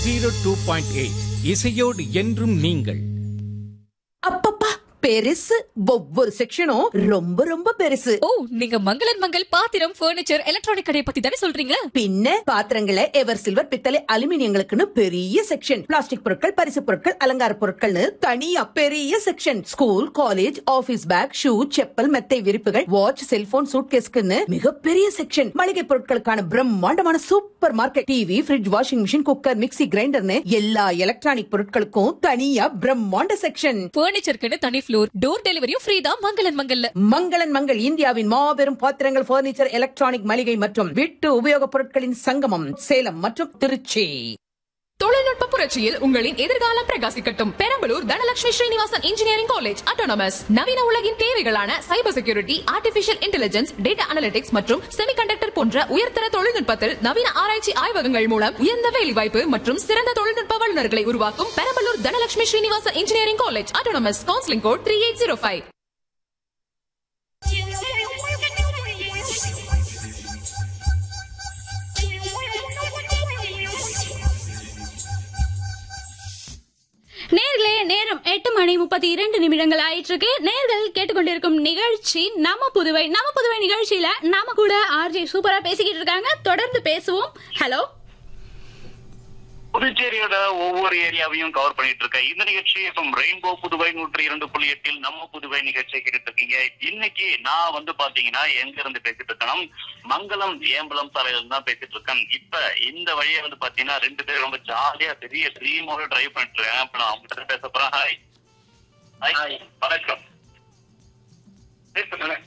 Zero two point eight இசையோடு என்றும் நீங்கள் அப்பப்பா பெருசு ஒவ்வொரு செக்ஷனும் ரொம்ப ரொம்ப பெருசு ஓ நீங்க மங்களன் மங்கள் பாத்திரம் பர்னிச்சர் எலக்ட்ரானிக் கடையை பத்தி தானே சொல்றீங்க பின்ன பாத்திரங்களை எவர் சில்வர் பித்தளை அலுமினியங்களுக்குன்னு பெரிய செக்ஷன் பிளாஸ்டிக் பொருட்கள் பரிசு பொருட்கள் அலங்கார பொருட்கள்னு தனியா பெரிய section school college office bag shoe chappal மெத்தை விரிப்புகள் வாட்ச் செல்போன் சூட்கேஸ்க்குன்னு மிகப்பெரிய செக்ஷன் மளிகை பொருட்களுக்கான பிரம்மாண்டமான super market TV fridge washing machine cooker mixie கிரைண்டர்னு எல்லா எலக்ட்ரானிக் பொருட்களுக்கும் தனியா பிரம்மாண்ட செக்ஷன் பர்னிச்சருக்குன்னு தனி ஃப்ளோர் டோர் டெலிவரியும் ஃப்ரீ தான் மங்களன் மங்கல்ல மங்களன் மங்கள் இந்தியாவின் மாபெரும் பாத்திரங்கள் பர்னிச்சர் எலக்ட்ரானிக் மளிகை மற்றும் வீட்டு உபயோகப் பொருட்களின் சங்கமம் சேலம் மற்றும் திருச்சி தொழில்நுட்ப புரட்சியில் உங்களின் எதிர்காலம் பிரகாசிக்கட்டும் Perambalur Dhanalakshmi Srinivasan engineering college autonomous நவீன உலகின் தேவைகளான cyber security artificial intelligence data analytics மற்றும் செமிகண்டக்டர் போன்ற உயர்தர தொழில்நுட்பத்தில் நவீன ஆராய்ச்சி ஆய்வகங்கள் மூலம் உயர்ந்த வேலைவாய்ப்பு மற்றும் சிறந்த தொழில்நுட்ப வல்லுநர்களை உருவாக்கும் Perambalur Dhanalakshmi Srinivasan engineering college autonomous counselling code three eight zero five நேர்களே நேரம் எட்டு மணி முப்பத்தி இரண்டு நிமிடங்கள் ஆயிட்டு இருக்கு நேர்கள் கேட்டுக்கொண்டிருக்கும் நிகழ்ச்சி நம்ம புதுவை நம்ம புதுவை நிகழ்ச்சியில நாம கூட ஆர்ஜே சூப்பரா பேசிக்கிட்டு இருக்காங்க தொடர்ந்து பேசுவோம் ஹலோ புதுச்சேரியோட ஒவ்வொரு ஏரியாவையும் கவர் பண்ணிட்டு இருக்கேன் இந்த நிகழ்ச்சி இப்போ ரெயின்போ புதுவை நூற்றி இரண்டு புள்ளி எட்டில் நம்ம புதுவை நிகழ்ச்சியை கேட்டுட்டு இருக்கீங்க இன்னைக்கு நான் வந்து பாத்தீங்கன்னா எங்க இருந்து பேசிட்டு இருக்கேன் மங்களம் ஏம்பலம் சாலையில இருந்து தான் பேசிட்டு இருக்கேன் இப்ப இந்த வழியை வந்து பாத்தீங்கன்னா ரெண்டு பேரும் ரொம்ப ஜாலியா பெரிய ட்ரீமோட டிரைவ் பண்ணிட்டு இருக்கேன் இப்ப நான் அவங்க கிட்ட பேச போறேன் ஹாய் ஹாய் வணக்கம் பேசுங்க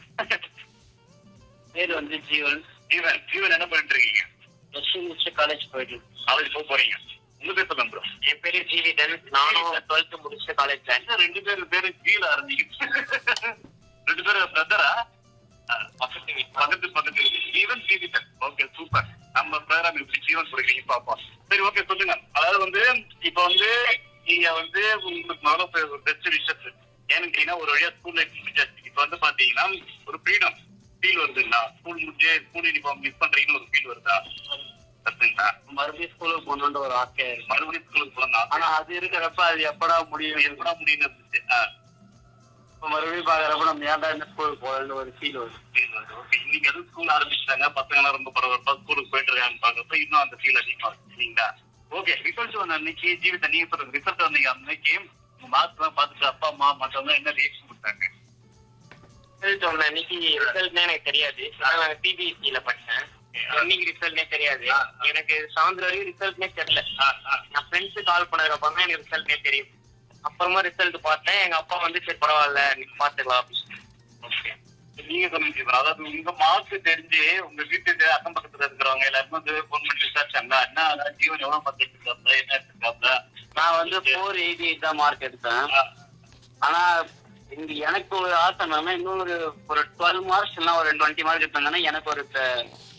பேர் வந்து ஜீவன் ஜீவன் ஜீவன் என்ன பண்ணிட்டு இருக்கீங்க ப்ளஸ் முடிச்சு காலேஜ் போயிட்டு காலேஜ் போக போறீங்க உங்க பேர் சொல்லுங்க ப்ரோ என் பேரு ஜீவிதன் நானும் டுவெல்த் முடிச்சு காலேஜ் ஜாயின் ரெண்டு பேரும் பேரு கீழே ஆரம்பிக்கு ரெண்டு பேரும் பிரதரா பக்கத்து பக்கத்து பக்கத்து ஜீவன் ஜீவிதன் ஓகே சூப்பர் நம்ம ப்ரோக்ராம் எப்படி ஜீவன் கொடுக்குறீங்க பாப்போம் சரி ஓகே சொல்லுங்க அதாவது வந்து இப்ப வந்து நீங்க வந்து உங்களுக்கு முதல்ல ஒரு பெஸ்ட் விஷயம் ஏன்னு கேட்டீங்கன்னா ஒரு வழியா ஸ்கூல் லைஃப் முடிச்சாச்சு இப்ப வந்து பாத்தீங்கன்னா ஒரு ஃப்ரீடம் ஃபீல் வருதுங்களா ஸ்கூல் முடிஞ்சு ஸ்கூல் யூனிஃபார்ம் மிஸ் பண்றீங்கன்னு ஒரு ஃபீல் வருதா கரெக்டுங்களா மறுபடியும் ஸ்கூலுக்கு போகணுன்ற ஒரு ஆசையா இருக்கு மறுபடியும் ஸ்கூலுக்கு போகலாம் ஆனா அது இருக்கிறப்ப அது எப்படா முடியும் எப்படா முடியும்னு இருந்துச்சு ஆ. இப்ப மறுபடியும் பாக்குறப்ப நம்ம ஏன்டா இந்த ஸ்கூலுக்கு போகலன்னு ஒரு ஃபீல் வருது ஓகே இன்னைக்கு எதுவும் ஸ்கூல் ஆரம்பிச்சிட்டாங்க பசங்க எல்லாம் ரொம்ப பரபரப்பா ஸ்கூலுக்கு போயிட்டு இருக்காங்க பாக்குறப்ப இன்னும் அந்த ஃபீல் அதிகமா இருக்கு இல்லைங்களா ஓகே ரிசல்ட் வந்த அன்னைக்கு ஜீவித நீங்க சொல்றது ரிசல்ட் வந்தீங்க அன்னைக்கு உங்க மார்க்ஸ் எல்லாம் பார்த்துட்டு அப்பா அம்மா மற்றவங்க என்ன ரியாக்ஷன் கொடுத்தாங்க ரிசல்ட் ஒன்று அன்னைக்கு ரிசல்ட்னே எனக்கு தெரியாது ஆனா நான் சிபிஎஸ்சியில படிச்சேன் இன்னைக்கு ரிசல்ட்னே தெரியாது ஆ, ஆ. எனக்கு செவன்த் வரைக்கும் ரிசல்ட்னே தெரியல ஆ, ஆ. நான் ஃப்ரெண்ட்ஸு கால் பண்ணதுக்கு அப்புறம் தான் எனக்கு ரிசல்ட்னே தெரியும் அப்புறமா ரிசல்ட் பார்த்தேன் எங்க அப்பா வந்து சரி பரவாயில்ல நீ பாத்துக்கலாம் அப்படின்னு ஓகே நீங்க சொல்லுங்க ஜீவன். அதாவது உங்க மார்க் தெரிஞ்சு உங்க வீட்டுக்கு அக்கம் பக்கத்துல இருக்கிறவங்க எல்லாருமே வந்து போன் பண்ணி விசாரிச்சாங்க என்ன அதான் ஜீவன் எவ்வளவு மார்க் எடுத்துருக்காப்ல என்ன எடுத்துருக்காப்ல நான் வந்து ஃபோர் எயிட்டி எயிட் தான் மார்க் எடுத்தேன் ஆ, ஆனா இங்க எனக்கு ஒரு ஆசை என்னன்னா இன்னும் ஒரு ஒரு டுவெல் மார்க்ஸ் இல்லைன்னா ஒரு டுவெண்ட்டி மார்க் எடுத்தாங்கன்னா எனக்கு ஒரு